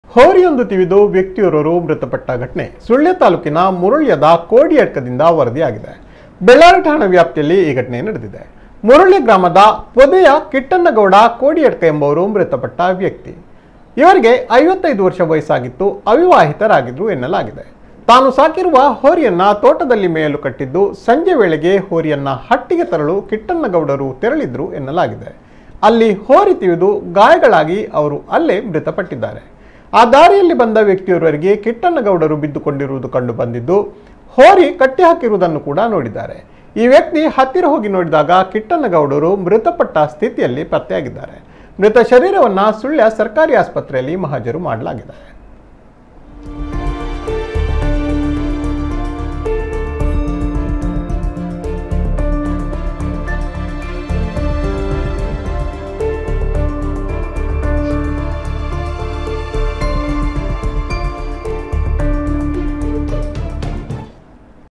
ಹೋರಿಯೊಂದು ತಿವಿದು ವ್ಯಕ್ತಿಯೋರ್ವರು ಮೃತಪಟ್ಟ ಘಟನೆ ಸುಳ್ಯ ತಾಲೂಕಿನ ಮುರುಳ್ಯದ ಕೋಡಿಯಡ್ಕದಿಂದ ವರದಿಯಾಗಿದೆ ಬೆಳ್ಳಾರಿ ಠಾಣಾ ವ್ಯಾಪ್ತಿಯಲ್ಲಿ ಈ ಘಟನೆ ನಡೆದಿದೆ ಮುರುಳ್ಯ ಗ್ರಾಮದ ಪೊದೆಯ ಕಿಟ್ಟಣ್ಣಗೌಡ ಕೋಡಿಯಡ್ಕ ಎಂಬುವರು ಮೃತಪಟ್ಟ ವ್ಯಕ್ತಿ ಇವರಿಗೆ ಐವತ್ತೈದು ವರ್ಷ ವಯಸ್ಸಾಗಿತ್ತು ಅವಿವಾಹಿತರಾಗಿದ್ರು ಎನ್ನಲಾಗಿದೆ ತಾನು ಸಾಕಿರುವ ಹೋರಿಯನ್ನ ತೋಟದಲ್ಲಿ ಮೇಯಲು ಕಟ್ಟಿದ್ದು ಸಂಜೆ ವೇಳೆಗೆ ಹೋರಿಯನ್ನ ಹಟ್ಟಿಗೆ ತರಲು ಕಿಟ್ಟಣ್ಣಗೌಡರು ತೆರಳಿದ್ರು ಎನ್ನಲಾಗಿದೆ ಅಲ್ಲಿ ಹೋರಿ ತಿವಿದು ಗಾಯಗಳಾಗಿ ಅವರು ಅಲ್ಲೇ ಮೃತಪಟ್ಟಿದ್ದಾರೆ ಆ ದಾರಿಯಲ್ಲಿ ಬಂದ ವ್ಯಕ್ತಿಯೋರ್ವರಿಗೆ ಕಿಟ್ಟಣ್ಣಗೌಡರು ಬಿದ್ದುಕೊಂಡಿರುವುದು ಕಂಡು ಬಂದಿದ್ದು ಹೋರಿ ಕಟ್ಟಿ ಹಾಕಿರುವುದನ್ನು ಕೂಡ ನೋಡಿದ್ದಾರೆ ಈ ವ್ಯಕ್ತಿ ಹತ್ತಿರ ಹೋಗಿ ನೋಡಿದಾಗ ಕಿಟ್ಟಣ್ಣಗೌಡರು ಮೃತಪಟ್ಟ ಸ್ಥಿತಿಯಲ್ಲಿ ಪತ್ತೆಯಾಗಿದ್ದಾರೆ ಮೃತ ಶರೀರವನ್ನ ಸುಳ್ಯ ಸರ್ಕಾರಿ ಆಸ್ಪತ್ರೆಯಲ್ಲಿ ಮಹಾಜರು ಮಾಡಲಾಗಿದೆ